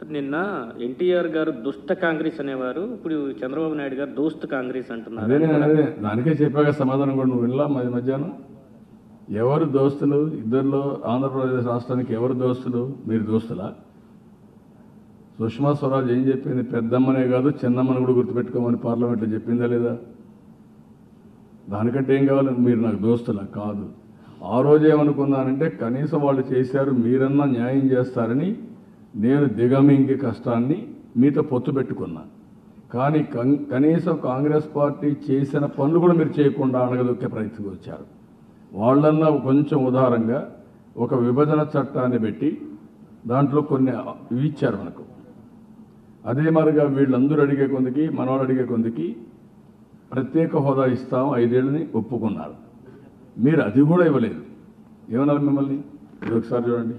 నిన్న ఎన్టీఆర్ గారు దుష్ట కాంగ్రెస్ అనేవారు ఇప్పుడు చంద్రబాబు నాయుడు గారు దోస్త్ కాంగ్రెస్ అంటున్నారు అదే నేను అదే దానికే చెప్పాక సమాధానం కూడా నువ్వు వినలా మధ్య మధ్యాహ్నం ఎవరు దోస్తులు ఇద్దరిలో ఆంధ్రప్రదేశ్ రాష్ట్రానికి ఎవరు దోస్తులు మీరు దోస్తులా సుష్మా స్వరాజ్ ఏం చెప్పింది పెద్దమ్మనే కాదు చిన్నమ్మని కూడా గుర్తుపెట్టుకోమని పార్లమెంట్లో చెప్పిందా లేదా దానికంటే ఏం కావాలి మీరు నాకు దోస్తులా కాదు ఆ రోజు ఏమనుకున్నానంటే కనీసం వాళ్ళు చేశారు మీరన్నా న్యాయం చేస్తారని నేను దిగమింగి కష్టాన్ని మీతో పొత్తు పెట్టుకున్నా కానీ కం- కనీసం కాంగ్రెస్ పార్టీ చేసిన పనులు కూడా మీరు చేయకుండా అడగదొక్కే ప్రయత్నం వచ్చారు వాళ్ళన్నా కొంచెం ఉదారంగా ఒక విభజన చట్టాన్ని పెట్టి దాంట్లో కొన్ని ఇవి ఇచ్చారు మనకు అదే మరిగా వీళ్ళందరూ అడిగే కొందికి మనవాళ్ళు అడిగే కొందికి ప్రత్యేక హోదా ఇస్తాం ఐదేళ్ళని ఒప్పుకున్నారు మీరు అది కూడా ఇవ్వలేదు ఏమన్నారు మిమ్మల్ని ఇది ఒకసారి చూడండి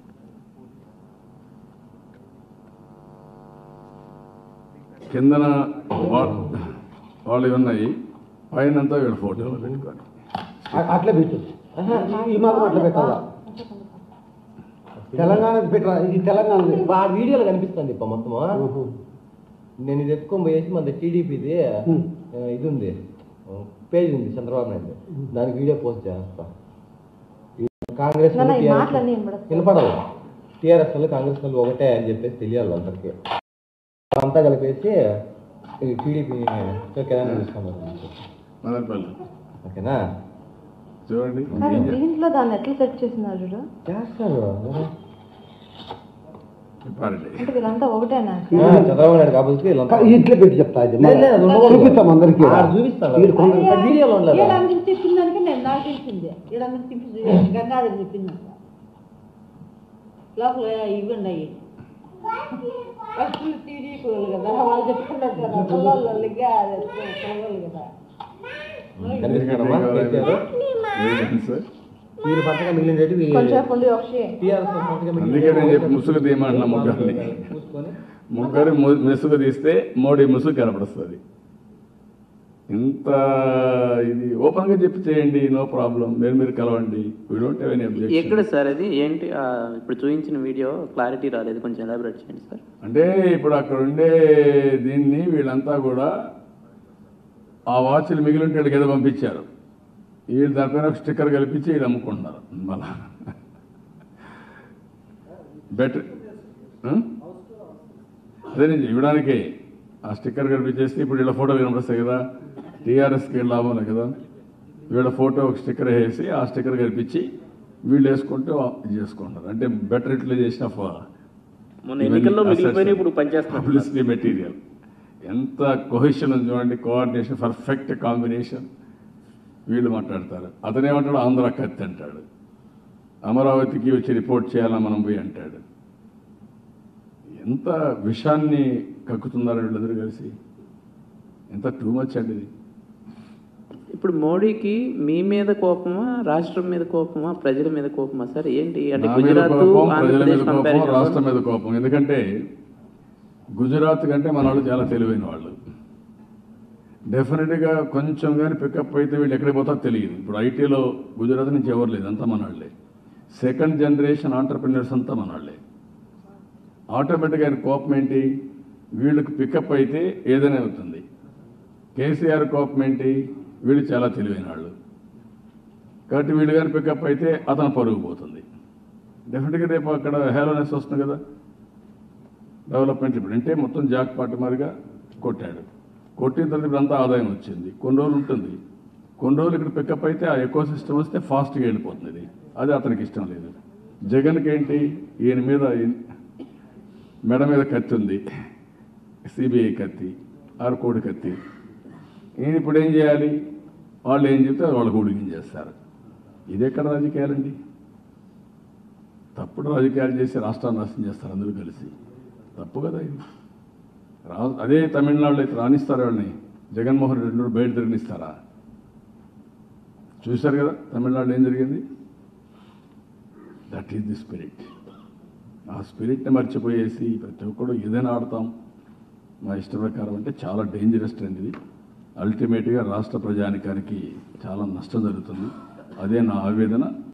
కిందన వా- వాళ్ళు ఉన్నాయి పైనంతా వీళ్ళ ఫోటోలు పెట్టుకోండి అ- అట్లా పెట్టు ఆహా, ఈ- ఈ మాత్రం అట్లా పెట్టాలా తెలంగాణకి పెట్టరా ఇది తెలంగాణ ఆ వీడియోలో కనిపిస్తుంది ఇప్ప మొత్తము నేను ఇది ఎత్తుకొని పోయేసి మన టీడీపీది ఇది ఉంది పేజ్ ఉంది చంద్రబాబు నాయుడు దానికి వీడియో పోస్ట్ చేస్తా ఈ కాంగ్రెస్ నాన్న, ఈ TRS మాటలన్నీ వినపడదు. వినపడదు టీఆర్ఎస్ వాళ్ళు కాంగ్రెస్ వాళ్ళు ఒకటే అని చెప్పేసి తెలియాలి అందరికి అంతా కలిపేసి ఈ టీడీపీ కేంద్రం తీసుకున్నారు మదనపల్లి ఓకేనా చూడండి కానీ దీంట్లో దాన్ని ఎట్లా సెట్ చేస్తున్నారు చూడు చేస్తారు చెప్పారండి అంటే వీళ్ళంతా ఒకటేనా చంద్రబాబు నాయుడు కాబట్టి వీళ్ళంతా ఇట్లా పెట్టి చెప్తా ఇది. లేదు, లేదు, ఉండకూడదు. చూపిస్తాం అందరికి ఆడ చూపిస్తాను వీళ్ళు కొందరు- ఆ వీడియోలో ఉండలేదు ఈడందరికి చెప్పిన దానికి నేను నాకు తెలిసిందే ఈడందరికి చెప్పింది గంగాధర్ చెప్పింది లోపల ఇవి ఉన్నాయి ఫస్ట్ టీడీపీ వాళ్ళు కదా వాళ్ళు చెప్పుకున్నారు కదా పిల్లలకి పిల్లలు కదా కనిపిస్తున్నామా కేసీఆర్ ఎవిడెన్స్. వీళ్ళు పక్కన మిగిలిన రేటు కొంచెం ఉండి ఒకటి టీఆర్ఎస్ పక్కన మిగిలిన అందుకే నేను చెప్పి ముసుగు తీయమంటున్నా ముగ్గురిని చూసుకొని ముగ్గురు ము- ముసుగు తీస్తే మోడీ ముసుగు కనపడుస్తుంది ఇంత ఇది ఓపెన్ గా చెప్పి చేయండి నో ప్రాబ్లం మీరు మీరు కలవండి వీ డోంట్ హ్యావ్ ఎనీ ఎక్కడ సార్ అది ఏంటి ఆ, ఇప్పుడు చూపించిన వీడియో క్లారిటీ రాలేదు కొంచెం ఎలాబరేట్ చేయండి సార్ అంటే ఇప్పుడు అక్కడ ఉండే దీన్ని వీళ్ళంతా కూడా ఆ వాచ్లు మిగిలి ఉంటే వీళ్ళకి ఏదో పంపించారు వీళ్ళు దానిపైన ఒక స్టిక్కర్ కల్పించి వీళ్ళు అమ్ముకుంటున్నారు మళ్ళా బెటర్ అదే నేను ఇవ్వడానికే ఆ స్టిక్కర్ కల్పించేస్తే ఇప్పుడు వీళ్ళ ఫోటో కనిపిస్తాయి కదా టీఆర్ఎస్కి లాభం లేదు కదా వీళ్ళ ఫోటో ఒక స్టిక్కర్ వేసి ఆ స్టిక్కర్ కల్పించి వీళ్ళు వేసుకుంటూ ఇది చేసుకుంటారు అంటే బెటర్ యూటిలైజేషన్ ఆఫ్ మొన్న ఎన్నికల్లో మిగిలిపోయిన ఇప్పుడు పనిచేస్తున్నారు పబ్లిసిటీ మెటీరియల్ ఎంత కొహెషన్ ఉంది చూడండి కోఆర్డినేషన్ పర్ఫెక్ట్ కాంబినేషన్ వీళ్ళు మాట్లాడతారు అతనేమంటాడు ఆంధ్ర కత్తి అంటాడు అమరావతికి వచ్చి రిపోర్ట్ చేయాలా మనం పోయి అంటాడు ఎంత విషాన్ని కక్కుతున్నారు వీళ్ళందరూ కలిసి ఎంత టూ మచ్ అండి ఇది ఇప్పుడు మోడీకి మీ మీద కోపమా రాష్ట్రం మీద కోపమా ప్రజల మీద కోపమా సార్ ఏంటి అంటే నా మీద గుజరాత్ కోపం ప్రజల మీద ఆంధ్రప్రదేశ్ కోపం కంపారిజన్ రాష్ట్రం మీద కోపం ఎందుకంటే గుజరాత్ కంటే మన వాళ్ళు చాలా తెలివైన వాళ్ళు డెఫినెట్గా కొంచెం కానీ పికప్ అయితే వీళ్ళు ఎక్కడికి పోతారో తెలియదు ఇప్పుడు ఐటీలో గుజరాత్ నుంచి ఎవరు లేదు అంతా మన వాళ్ళే సెకండ్ జనరేషన్ ఆంటర్ప్రినర్స్ అంతా మన వాళ్ళే ఆటోమేటిక్గా ఆయన కోపం ఏంటి వీళ్ళకి పికప్ అయితే ఏదైనా అవుతుంది కేసీఆర్ కోపం ఏంటి వీళ్ళు చాలా తెలివైన వాళ్ళు కాబట్టి వీళ్ళు కానీ పికప్ అయితే అతను పరుగు పోతుంది డెఫినెట్గా రేపు అక్కడ హేలోనెస్ వస్తుంది కదా డెవలప్మెంట్ ఇప్పుడు అంటే మొత్తం జాక్ పార్టీ మాదిరిగా కొట్టాడు కొట్టిన తర్వాత ఇప్పుడు అంతా ఆదాయం వచ్చింది కొన్ని రోజులు ఉంటుంది కొన్ని రోజులు ఇక్కడ పికప్ అయితే ఆ ఎకో సిస్టమ్ వస్తే ఫాస్ట్గా వెళ్ళిపోతుంది ఇది అది అతనికి ఇష్టం లేదు జగన్కి ఏంటి ఈయన మీద ఈయన- మెడ మీద కత్తి ఉంది సిబిఐ కత్తి ఆరు కోడి కత్తి ఈయన ఇప్పుడు ఏం చేయాలి వాళ్ళు ఏం చెప్తే వాళ్ళు హూడిగింగ్ చేస్తారు ఇది ఎక్కడ రాజకీయాలండి తప్పుడు రాజకీయాలు చేసి రాష్ట్రాన్ని నాశనం చేస్తారు అందరూ కలిసి తప్పు కదా ఇది రా అదే తమిళనాడులో అయితే రాణిస్తారు వాళ్ళని జగన్మోహన్ రెడ్డి గారు బయట తిరగనిస్తారా చూశారు కదా తమిళనాడులో ఏం జరిగింది దట్ ఈస్ ది స్పిరిట్ ఆ స్పిరిట్ని మర్చిపోయేసి ప్రతి ఒక్కడు ఏదైనా ఆడతాం మా ఇష్ట ప్రకారం అంటే చాలా డేంజరస్ ట్రెండ్ ఇది అల్టిమేట్గా రాష్ట్ర ప్రజానికానికి చాలా నష్టం జరుగుతుంది అదే నా ఆవేదన